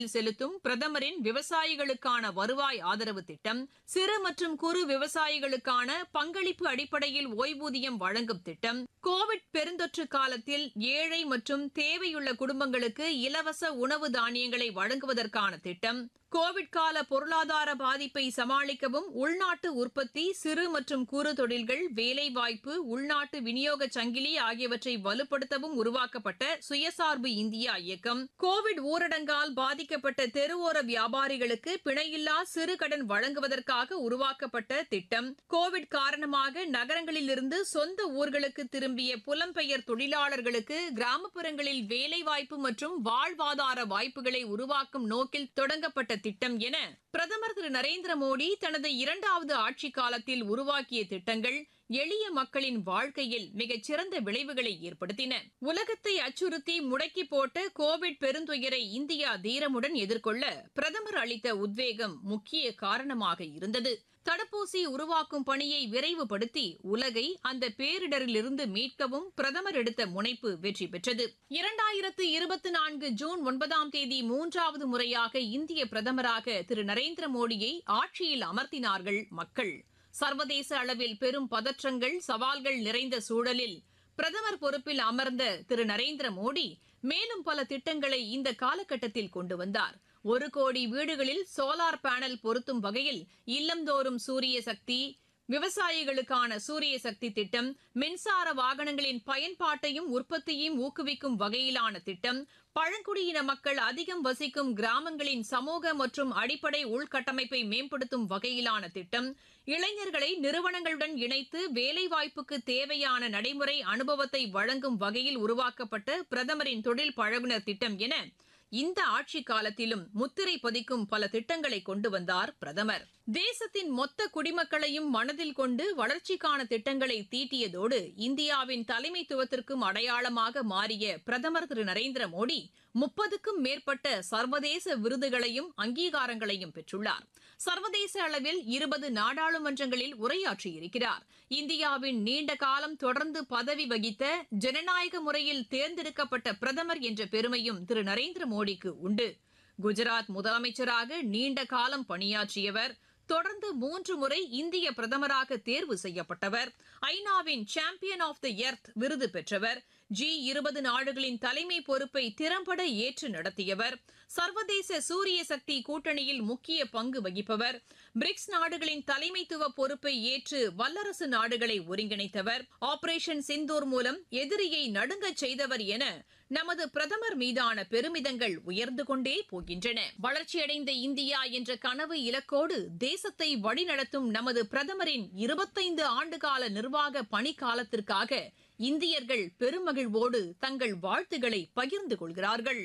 செலுத்தும் பிரதமரின் விவசாயிகளுக்கான வருவாய் ஆதரவு திட்டம் சிறு மற்றும் குறு விவசாயிகளுக்கான பங்களிப்பு அடிப்படையில் ஓய்வூதியம் வழங்கும் திட்டம் கோவிட் பெருந்தொற்று காலத்தில் ஏழை மற்றும் தேவையுள்ள குடும்பங்களுக்கு இலவச உணவு தானியங்களை வழங்குவதற்கான திட்டம் கோவிட் கால பொருளாதார பாதிப்பை சமாளிக்கவும் உள்நாட்டு உற்பத்தி சிறு மற்றும் குறு தொழில்கள் வேலைவாய்ப்பு உள்நாட்டு விநியோக சங்கிலி ஆகியவற்றை வலுப்படுத்தவும் உருவாக்கப்பட்ட சுயசார்பு இந்தியா இயக்கம் கோவிட் ஊரடங்கால் பாதிக்கப்பட்ட தெருவோர வியாபாரிகளுக்கு பிணையில்லா சிறு கடன் வழங்குவதற்காக உருவாக்கப்பட்ட திட்டம் கோவிட் காரணமாக நகரங்களிலிருந்து சொந்த ஊர்களுக்கு திரும்பிய புலம்பெயர் தொழிலாளர்களுக்கு கிராமப்புறங்களில் வேலைவாய்ப்பு மற்றும் வாழ்வாதார வாய்ப்புகளை உருவாக்கும் நோக்கில் தொடங்கப்பட்ட திட்டம் என பிரதமர் திரு நரேந்திர மோடி தனது இரண்டாவது ஆட்சிக் காலத்தில் உருவாக்கிய திட்டங்கள் எளிய மக்களின் வாழ்க்கையில் மிகச் சிறந்த விளைவுகளை ஏற்படுத்தின உலகத்தை அச்சுறுத்தி முடக்கி போட்ட கோவிட் பெருந்துயரை இந்தியா தீரமுடன் எதிர்கொள்ள பிரதமர் அளித்த உத்வேகம் முக்கிய காரணமாக இருந்தது தடுப்பூசி உருவாக்கும் பணியை விரைவுபடுத்தி உலகை அந்த பேரிடரிலிருந்து மீட்கவும் பிரதமர் எடுத்த முனைப்பு வெற்றி பெற்றது இரண்டாயிரத்து இருபத்தி நான்கு ஜூன் ஒன்பதாம் தேதி மூன்றாவது முறையாக இந்திய பிரதமராக திரு நரேந்திர மோடியை ஆட்சியில் அமர்த்தினார்கள் மக்கள் சர்வதேச அளவில் பெரும் பதற்றங்கள் சவால்கள் நிறைந்த சூழலில் பிரதமர் பொறுப்பில் அமர்ந்த திரு நரேந்திர மோடி மேலும் பல திட்டங்களை இந்த காலகட்டத்தில் கொண்டு வந்தார் ஒரு கோடி வீடுகளில் சோலார் பேனல் பொருத்தும் வகையில் இல்லந்தோறும் சூரிய சக்தி விவசாயிகளுக்கான சூரிய சக்தி திட்டம் மின்சார வாகனங்களின் பயன்பாட்டையும் உற்பத்தியையும் ஊக்குவிக்கும் வகையிலான திட்டம் பழங்குடியின மக்கள் அதிகம் வசிக்கும் கிராமங்களின் சமூக மற்றும் அடிப்படை உள்கட்டமைப்பை மேம்படுத்தும் வகையிலான திட்டம் இளைஞர்களை நிறுவனங்களுடன் இணைத்து வேலைவாய்ப்புக்கு தேவையான நடைமுறை அனுபவத்தை வழங்கும் வகையில் உருவாக்கப்பட்ட பிரதமரின் தொழில் பழகுனர் திட்டம் என இந்த ஆட்சி காலத்திலும் முத்திரை பதிக்கும் பல திட்டங்களை கொண்டு வந்தார் பிரதமர் தேசத்தின் மொத்த குடிமக்களையும் மனதில் கொண்டு வளர்ச்சிக்கான திட்டங்களை தீட்டியதோடு இந்தியாவின் தலைமைத்துவத்திற்கும் அடையாளமாக மாறிய பிரதமர் திரு நரேந்திர மோடி முப்பதுக்கும் மேற்பட்ட சர்வதேச விருதுகளையும் அங்கீகாரங்களையும் பெற்றுள்ளார் சர்வதேச அளவில் இருபது நாடாளுமன்றங்களில் உரையாற்றியிருக்கிறார் இந்தியாவின் நீண்ட காலம் தொடர்ந்து பதவி வகித்த ஜனநாயக முறையில் தேர்ந்தெடுக்கப்பட்ட பிரதமர் என்ற பெருமையும் திரு நரேந்திர மோடிக்கு உண்டு குஜராத் முதலமைச்சராக நீண்ட காலம் பணியாற்றியவர் தொடர்ந்து மூன்று முறை இந்திய பிரதமராக தேர்வு செய்யப்பட்டவர் ஐநாவின் சாம்பியன் ஆஃப் த எர்த் விருது பெற்றவர் ஜி இருபது நாடுகளின் தலைமை பொறுப்பை திறம்பட ஏற்று நடத்தியவர் சர்வதேச சூரிய சக்தி கூட்டணியில் முக்கிய பங்கு வகிப்பவர் பிரிக்ஸ் நாடுகளின் தலைமைத்துவ பொறுப்பை ஏற்று வல்லரசு நாடுகளை ஒருங்கிணைத்தவர் ஆபரேஷன் சிந்தூர் மூலம் எதிரியை நடுங்கச் செய்தவர் என நமது பிரதமர் மீதான பெருமிதங்கள் உயர்ந்து கொண்டே போகின்றன வளர்ச்சியடைந்த இந்தியா என்ற கனவு இலக்கோடு தேசத்தை வழிநடத்தும் நமது பிரதமரின் இருபத்தைந்து ஆண்டுகால நிர்வாக பணிக்காலத்திற்காக இந்தியர்கள் பெருமகிழ்வோடு தங்கள் வாழ்த்துக்களை பகிர்ந்து கொள்கிறார்கள்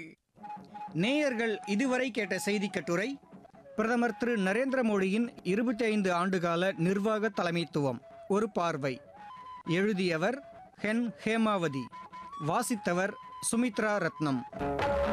நேயர்கள் இதுவரை கேட்ட செய்தி கட்டுரை பிரதமர் திரு நரேந்திர மோடியின் இருபத்தி ஐந்து ஆண்டுகால நிர்வாக தலைமைத்துவம் ஒரு பார்வை எழுதியவர் ஹென் ஹேமாவதி வாசித்தவர் சுமித்ரா ரத்னம்